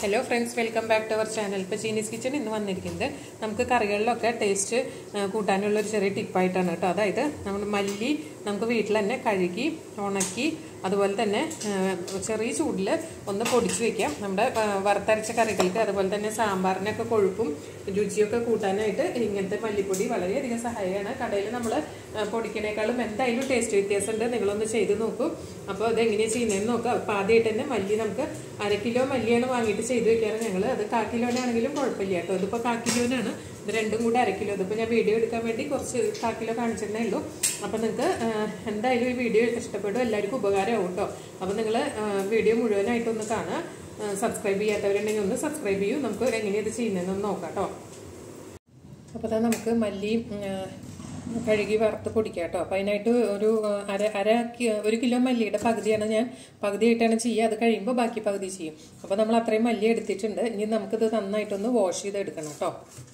hello friends welcome back to our channel ഇപ്പോൾ Chinese kitchen ഇന്ന് വന്നിരിക്കുന്നത് നമുക്ക് കറികളിലൊക്കെ ടേസ്റ്റ് കൂട്ടാനുള്ള ഒരു ചെറിയ ടിപ്പായിട്ടാണ് കേട്ടോ അതായത് നമ്മൾ മല്ലി നമുക്ക് വീട്ടിൽ തന്നെ കഴുകി ഉണക്കി അതുപോലെ തന്നെ ആ, ചെറിയ ചൂടിൽ ഒന്ന് പൊടിച്ച് വെക്കാം നമ്മുടെ ആ, വറുത്തരച്ച കറികൾക്ക് അതുപോലെ തന്നെ സാമ്പാറിനൊക്കെ കൊഴുപ്പും രുചിയൊക്കെ കൂട്ടാനായിട്ട് ഇങ്ങനത്തെ മല്ലിപ്പൊടി വളരെയധികം സഹായമാണ് കടയിൽ നമ്മൾ പൊടിക്കണേക്കാളും എന്തായാലും ടേസ്റ്റ് വ്യത്യാസമുണ്ട് നിങ്ങളൊന്ന് ചെയ്ത് നോക്കൂ അപ്പോൾ അത് എങ്ങനെയാണ് ചെയ്യുന്നതെന്ന് നോക്കാം അപ്പോൾ ആദ്യമായിട്ട് തന്നെ മല്ലി നമുക്ക് അര കിലോ മല്ലിയാണ് വാങ്ങിയിട്ട് ചെയ്ത് വെക്കാറ് ഞങ്ങൾ അത് കാ കിലോനാണെങ്കിലും കുഴപ്പമില്ല കേട്ടോ ഇതിപ്പോൾ കാ കിലോനാണ് ഇത് രണ്ടും കൂടെ അര കിലോ ഇതിപ്പോൾ ഞാൻ വീഡിയോ എടുക്കാൻ വേണ്ടി കുറച്ച് കാ കിലോ കാണിച്ചിരുന്നേ ഉള്ളൂ അപ്പോൾ നിങ്ങൾക്ക് എന്തായാലും ഈ വീഡിയോ ഇഷ്ടപ്പെടും എല്ലാവർക്കും ഉപകാരമാവും കേട്ടോ അപ്പോൾ നിങ്ങൾ വീഡിയോ മുഴുവനായിട്ടൊന്ന് കാണുക സബ്സ്ക്രൈബ് ചെയ്യാത്തവരുണ്ടെങ്കിൽ ഒന്ന് സബ്സ്ക്രൈബ് ചെയ്യൂ നമുക്ക് എങ്ങനെയാണ് ഇത് ചെയ്യുന്നതെന്ന് നോക്കാം കേട്ടോ അപ്പോൾ തന്നെ നമുക്ക് മല്ലിയും ഉം, കഴുകി വറുത്ത് പൊടിക്കാം കേട്ടോ അപ്പോൾ അതിനായിട്ട് ഒരു ആ, അര അര കി- ഒരു കിലോ മല്ലിയുടെ പകുതിയാണ് ഞാൻ പകുതിയായിട്ടാണ് ചെയ്യുക അത് കഴിയുമ്പോൾ ബാക്കി പകുതി ചെയ്യും അപ്പോൾ നമ്മൾ അത്രയും മല്ലി എടുത്തിട്ടുണ്ട് ഇനി നമുക്കിത് നന്നായിട്ടൊന്ന് വാഷ് ചെയ്ത് എടുക്കണം കേട്ടോ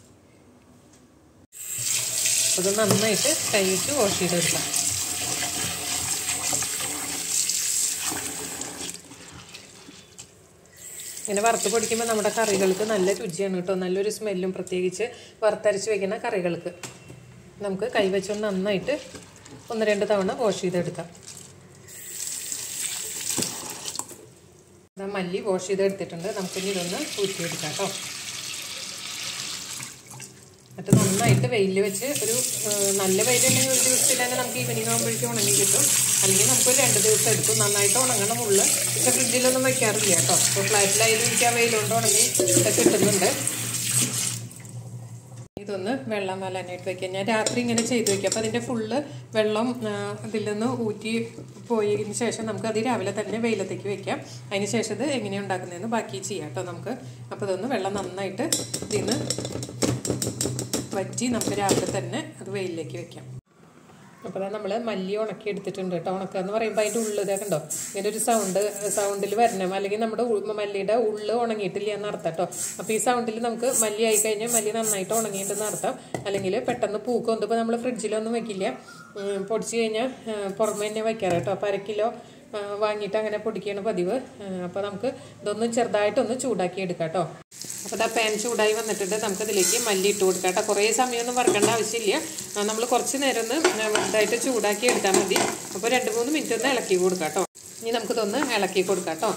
അത് നന്നായിട്ട് കൈയിട്ട് വാഷ് ചെയ്തെടുക്കാം ഇങ്ങനെ വറുത്ത് പൊടിക്കുമ്പോൾ നമ്മുടെ കറികൾക്ക് നല്ല രുചിയാണ് കേട്ടോ നല്ലൊരു സ്മെല്ലും പ്രത്യേകിച്ച് വറുത്തരച്ച് വെക്കുന്ന കറികൾക്ക് നമുക്ക് കൈവച്ചൊന്ന് നന്നായിട്ട് ഒന്ന് രണ്ട് തവണ വാഷ് ചെയ്തെടുക്കാം ദാ മല്ലി വാഷ് ചെയ്തെടുത്തിട്ടുണ്ട് നമുക്കിനി ഇതൊന്ന് ഊറ്റിയെടുക്കാം കേട്ടോ എന്നിട്ട് നന്നായിട്ട് വെയിൽ വെച്ച് ഒരു ഏഹ്, നല്ല വെയിലുണ്ടെങ്കിൽ ഒരു ദിവസത്തിൽ തന്നെ നമുക്ക് ഈവനിങ് ആകുമ്പോഴേക്കും ഉണങ്ങി കിട്ടും അല്ലെങ്കിൽ നമുക്ക് രണ്ട് ദിവസം എടുക്കും നന്നായിട്ട് ഉണങ്ങണം ഉള്ളു പക്ഷെ ഫ്രിഡ്ജിലൊന്നും വെക്കാറില്ല കേട്ടോ അപ്പോൾ ഫ്ലാറ്റിലായാലും എനിക്ക് ആ വെയിലുകൊണ്ട് ഉണങ്ങി ഒക്കെ കിട്ടുന്നുണ്ട് ഇതൊന്ന് വെള്ളം വലാനായിട്ട് വെക്കാം ഞാൻ രാത്രി ഇങ്ങനെ ചെയ്ത് വെക്കാം അപ്പോൾ അതിൻ്റെ ഫുള്ള് വെള്ളം ആ, ഇതിൽ നിന്ന് ഊറ്റി പോയതിന് ശേഷം നമുക്ക് അത് രാവിലെ തന്നെ വെയിലത്തേക്ക് വെക്കാം അതിന് ശേഷം ഇത് എങ്ങനെയാണ് ഉണ്ടാക്കുന്നതെന്ന് ബാക്കി ചെയ്യാം കേട്ടോ നമുക്ക് അപ്പോൾ ഇതൊന്ന് വെള്ളം നന്നായിട്ട് ഇതിൽ നിന്ന് വറ്റി നമുക്ക് രാവിലെ തന്നെ അത് വെയിലിലേക്ക് വെക്കാം അപ്പോൾ നമ്മൾ മല്ലി ഉണക്കി എടുത്തിട്ടുണ്ട് കേട്ടോ ഉണക്കുക എന്ന് പറയുമ്പോൾ അതിൻ്റെ ഉള്ളിൽ ഇതൊക്കെ ഉണ്ടോ ഇങ്ങനെ ഒരു സൗണ്ട് സൗണ്ടിൽ വരണം അല്ലെങ്കിൽ നമ്മുടെ ഉൾ- മല്ലിയുടെ ഉള്ള് ഉണങ്ങിയിട്ടില്ല എന്ന് അർത്ഥം കേട്ടോ അപ്പോൾ ഈ സൗണ്ടിൽ നമുക്ക് മല്ലി ആയി കഴിഞ്ഞാൽ മല്ലി നന്നായിട്ട് ഉണങ്ങിയിട്ടുണ്ടെന്ന് അർത്ഥം അല്ലെങ്കിൽ പെട്ടെന്ന് പൂക്കും ഇതിപ്പോൾ നമ്മൾ ഫ്രിഡ്ജിലൊന്നും വെക്കില്ല ഉം, പൊടിച്ച് കഴിഞ്ഞാൽ പുറമെ തന്നെ വെക്കാറ് കേട്ടോ അപ്പോൾ അര കിലോ ആ, വാങ്ങിയിട്ട് അങ്ങനെ പൊടിക്കുകയാണ് പതിവ് അപ്പോൾ നമുക്ക് ഇതൊന്ന് ചെറുതായിട്ടൊന്ന് ചൂടാക്കി എടുക്കാം കേട്ടോ അപ്പോൾ ഇതാ പാൻ ചൂടായി വന്നിട്ടുണ്ട് നമുക്ക് ഇതിലേക്ക് മല്ലി ഇട്ട് കൊടുക്കാം കേട്ടോ കുറേ സമയമൊന്നും വറക്കേണ്ട ആവശ്യമില്ല നമ്മൾ കുറച്ച് നേരം ഒന്ന് ഇതായിട്ട് ചൂടാക്കി എടുത്താൽ മതി അപ്പോൾ രണ്ട് മൂന്ന് മിനിറ്റ് ഒന്ന് ഇളക്കി കൊടുക്കാം കേട്ടോ ഇനി നമുക്കിതൊന്ന് ഇളക്കി കൊടുക്കാം കേട്ടോ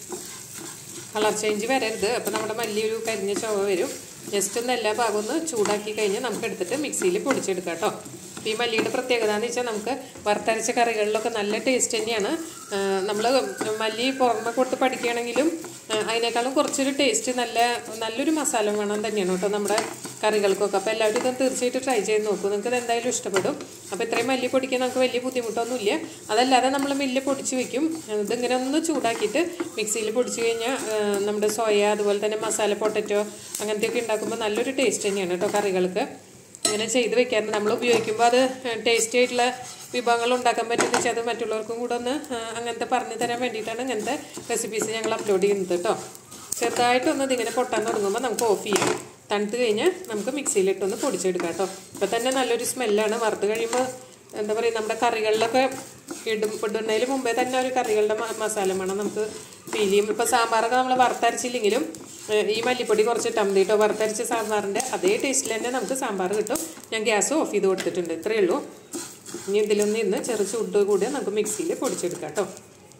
കളർ ചേഞ്ച് വരരുത് അപ്പോൾ നമ്മുടെ മല്ലി ഒരു കരിഞ്ഞ ചുവ വരും ജസ്റ്റ് ഒന്ന് എല്ലാ ഭാഗവും ഒന്ന് ചൂടാക്കി കഴിഞ്ഞാൽ നമുക്ക് എടുത്തിട്ട് മിക്സിയിൽ പൊടിച്ചെടുക്കാം കേട്ടോ ഈ മല്ലിയുടെ പ്രത്യേകത എന്ന് വെച്ചാൽ നമുക്ക് വറുത്തരച്ച കറികളിലൊക്കെ നല്ല ടേസ്റ്റ് തന്നെയാണ് നമ്മൾ മല്ലി പുറമെ കൊടുത്ത് പഠിക്കുകയാണെങ്കിലും ആ, അതിനേക്കാളും കുറച്ചൊരു ടേസ്റ്റ് നല്ല നല്ലൊരു മസാല വേണം തന്നെയാണ് കേട്ടോ നമ്മുടെ കറികൾക്കൊക്കെ അപ്പോൾ എല്ലാവരും ഇതൊന്ന് തീർച്ചയായിട്ടും ട്രൈ ചെയ്ത് നോക്കൂ നിങ്ങൾക്ക് ഇത് എന്തായാലും ഇഷ്ടപ്പെടും അപ്പോൾ ഇത്രയും മല്ലി പൊടിക്കാൻ നമുക്ക് വലിയ ബുദ്ധിമുട്ടൊന്നുമില്ല അതല്ലാതെ നമ്മൾ മില്ല് പൊടിച്ച് വെക്കും ഇതിങ്ങനെ ഒന്ന് ചൂടാക്കിയിട്ട് മിക്സിയിൽ പൊടിച്ച് കഴിഞ്ഞാൽ ആ, നമ്മുടെ സോയ അതുപോലെ തന്നെ മസാല പൊട്ടറ്റോ അങ്ങനത്തെയൊക്കെ ഉണ്ടാക്കുമ്പോൾ നല്ലൊരു ടേസ്റ്റ് തന്നെയാണ് കേട്ടോ കറികൾക്ക് ഇങ്ങനെ ചെയ്ത് വെക്കാറുണ്ട് നമ്മൾ ഉപയോഗിക്കുമ്പോൾ അത് ടേസ്റ്റി ആയിട്ടുള്ള വിഭവങ്ങൾ ഉണ്ടാക്കാൻ പറ്റുന്ന വെച്ചാൽ അത് മറ്റുള്ളവർക്കും കൂടെ ഒന്ന് ആ, അങ്ങനത്തെ പറഞ്ഞു തരാൻ വേണ്ടിയിട്ടാണ് ഇങ്ങനത്തെ റെസിപ്പീസ് ഞങ്ങൾ അപ്ലോഡ് ചെയ്യുന്നത് കേട്ടോ ചെറുതായിട്ടൊന്ന് ഇതിങ്ങനെ പൊട്ടാൻ തുടങ്ങുമ്പോൾ നമുക്ക് ഓഫ് ചെയ്യാം തണുത്ത് കഴിഞ്ഞാൽ നമുക്ക് മിക്സിയിലിട്ടൊന്ന് പൊടിച്ചെടുക്കാം കേട്ടോ ഇപ്പം തന്നെ നല്ലൊരു സ്മെല്ലാണ് വറുത്ത് കഴിയുമ്പോൾ എന്താ പറയുക നമ്മുടെ കറികളിലൊക്കെ ഇടും ഇടുന്നതിന് മുമ്പേ തന്നെ ഒരു കറികളുടെ മ- മസാല മണം നമുക്ക് ഫീൽ ചെയ്യും ഇപ്പോൾ സാമ്പാറൊക്കെ നമ്മൾ വറുത്തരച്ചില്ലെങ്കിലും ഏഹ്, ഈ മല്ലിപ്പൊടി കുറച്ച് ഇട്ടാൽ മതി കേട്ടോ വറുത്തരച്ച സാമ്പാറിൻ്റെ അതേ ടേസ്റ്റിൽ തന്നെ നമുക്ക് സാമ്പാർ കിട്ടും ഞാൻ ഗ്യാസ് ഓഫ് ചെയ്ത് കൊടുത്തിട്ടുണ്ട് ഇത്രയേ ഉള്ളൂ ഇനി ഇതിലൊന്ന് ഇന്ന് ചെറു ചൂട് കൂടി നമുക്ക് മിക്സിയിൽ പൊടിച്ചെടുക്കാം കേട്ടോ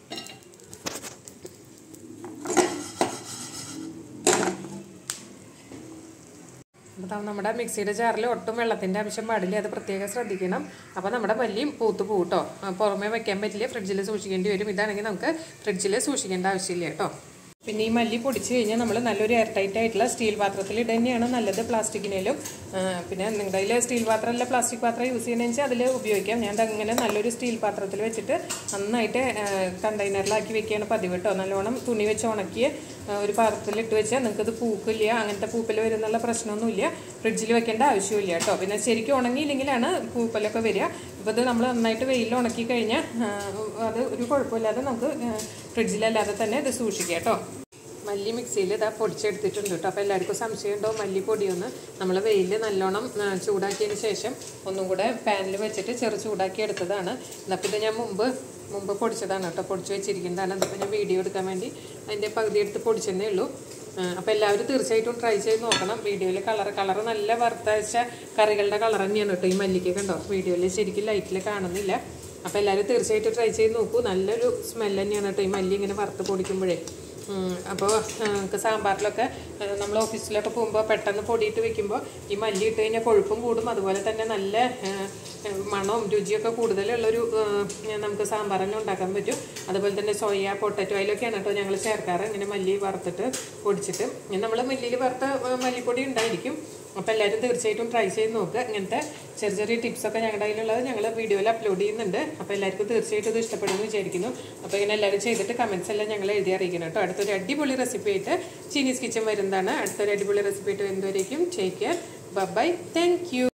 അപ്പോൾ നമ്മുടെ മിക്സിയുടെ ജാറിൽ ഒട്ടും വെള്ളത്തിൻ്റെ ആവശ്യം പാടില്ല അത് പ്രത്യേകം ശ്രദ്ധിക്കണം അപ്പോൾ നമ്മുടെ മല്ലിയും പൂത്ത് പൂട്ടോ പുറമേ വെക്കാൻ പറ്റില്ല ഫ്രിഡ്ജിൽ സൂക്ഷിക്കേണ്ടി വരും ഇതാണെങ്കിൽ നമുക്ക് ഫ്രിഡ്ജിൽ സൂക്ഷിക്കേണ്ട ആവശ്യമില്ല കേട്ടോ പിന്നെ ഈ മല്ലി പൊടിച്ച് കഴിഞ്ഞാൽ നമ്മൾ നല്ലൊരു എയർ ടൈറ്റ് ആയിട്ടുള്ള സ്റ്റീൽ പാത്രത്തിൽ ഇടുക തന്നെയാണ് നല്ലത് പ്ലാസ്റ്റിക്കിനേലും പിന്നെ നിങ്ങളുടെ കയ്യിൽ സ്റ്റീൽ പാത്രമല്ല പ്ലാസ്റ്റിക് പാത്രം യൂസ് ചെയ്യണമെന്ന് വെച്ചാൽ അതിൽ ഉപയോഗിക്കാം ഞാൻ അങ്ങനെ നല്ലൊരു സ്റ്റീൽ പാത്രത്തിൽ വെച്ചിട്ട് നന്നായിട്ട് കണ്ടെയ്നറിലാക്കി വെക്കുകയാണ് പതിവ് കേട്ടോ നല്ലോണം തുണി വെച്ച് ഉണക്കി ആ, ഒരു പാത്രത്തിൽ ഇട്ട് വെച്ചാൽ നിങ്ങൾക്ക് ഇത് പൂക്കില്ല അങ്ങനത്തെ പൂപ്പൽ വരുന്നുള്ള പ്രശ്നമൊന്നുമില്ല ഫ്രിഡ്ജിൽ വെക്കേണ്ട ആവശ്യമില്ല കേട്ടോ പിന്നെ ശരിക്കും ഉണങ്ങിയില്ലെങ്കിലാണ് പൂപ്പലൊക്കെ വരിക ഇപ്പോൾ ഇത് നമ്മൾ നന്നായിട്ട് വെയിൽ ഉണക്കി കഴിഞ്ഞാൽ ആ, അത് ഒരു കുഴപ്പമില്ലാതെ നമുക്ക് ആ, ഫ്രിഡ്ജിലല്ലാതെ തന്നെ ഇത് സൂക്ഷിക്കാം കേട്ടോ മല്ലി മിക്സിയിൽ ഇതാ പൊടിച്ചെടുത്തിട്ടുണ്ട് കേട്ടോ അപ്പോൾ എല്ലാവർക്കും സംശയമുണ്ടോ മല്ലി പൊടിയൊന്ന് നമ്മൾ വെയിൽ നല്ലോണം ആ, ചൂടാക്കിയതിന് ശേഷം ഒന്നും കൂടെ പാനിൽ വെച്ചിട്ട് ചെറു ചൂടാക്കി എടുത്തതാണ് എന്നപ്പോൾ ഇത് ഞാൻ മുമ്പ് മുമ്പ് പൊടിച്ചതാണ് കേട്ടോ പൊടിച്ച് വെച്ചിരിക്കുന്നതാണ് അതിപ്പോൾ ഞാൻ വീഡിയോ എടുക്കാൻ വേണ്ടി അതിൻ്റെ പകുതി എടുത്ത് പൊടിച്ചതേ ഉള്ളൂ അപ്പോൾ എല്ലാവരും തീർച്ചയായിട്ടും ട്രൈ ചെയ്ത് നോക്കണം വീഡിയോയിൽ കളർ കളർ നല്ല വറുത്തയച്ച കറികളുടെ കളർ തന്നെയാണ് കേട്ടോ ഈ മല്ലിക്ക കണ്ടോ വീഡിയോയിൽ ശരിക്കും ലൈറ്റിൽ കാണുന്നില്ല അപ്പോൾ എല്ലാവരും തീർച്ചയായിട്ടും ട്രൈ ചെയ്ത് നോക്കൂ നല്ലൊരു സ്മെല്ല് തന്നെയാണ് കേട്ടോ ഈ മല്ലി ഇങ്ങനെ വറുത്ത് പൊടിക്കുമ്പോഴേ അപ്പോൾ നമുക്ക് സാമ്പാറിലൊക്കെ നമ്മൾ ഓഫീസിലൊക്കെ പോകുമ്പോൾ പെട്ടെന്ന് പൊടിയിട്ട് വെക്കുമ്പോൾ ഈ മല്ലി ഇട്ട് കഴിഞ്ഞാൽ കൊഴുപ്പും കൂടും അതുപോലെ തന്നെ നല്ല ആ, മണവും രുചിയൊക്കെ കൂടുതലുള്ളൊരു ആ, നമുക്ക് സാമ്പാർ തന്നെ ഉണ്ടാക്കാൻ പറ്റും അതുപോലെ തന്നെ സോയ പൊട്ടറ്റോ അതിലൊക്കെയാണ് കേട്ടോ ഞങ്ങൾ ചേർക്കാറ് ഇങ്ങനെ മല്ലി വറുത്തിട്ട് പൊടിച്ചിട്ട് നമ്മൾ മല്ലിയിൽ വറുത്ത ആ, മല്ലിപ്പൊടി ഉണ്ടായിരിക്കും അപ്പോൾ എല്ലാവരും തീർച്ചയായിട്ടും ട്രൈ ചെയ്ത് നോക്കുക ഇങ്ങനത്തെ ചെറിയ ചെറിയ ടിപ്സൊക്കെ ഞങ്ങളുടെ കയ്യിലുള്ളത് ഞങ്ങൾ വീഡിയോയിൽ അപ്ലോഡ് ചെയ്യുന്നുണ്ട് അപ്പോൾ എല്ലാവർക്കും തീർച്ചയായിട്ടും ഇത് ഇഷ്ടപ്പെടുമെന്ന് വിചാരിക്കുന്നു അപ്പോൾ ഇങ്ങനെ എല്ലാവരും ചെയ്തിട്ട് കമൻസ് എല്ലാം ഞങ്ങൾ എഴുതി അറിയിക്കണം കേട്ടോ അടുത്തൊരു അടിപൊളി റെസിപ്പി ആയിട്ട് ചീനീസ് കിച്ചൻ വരുന്നതാണ് അടുത്തൊരു അടിപൊളി റെസിപ്പി ആയിട്ട് വരുന്നവരേക്കും take care bye thank U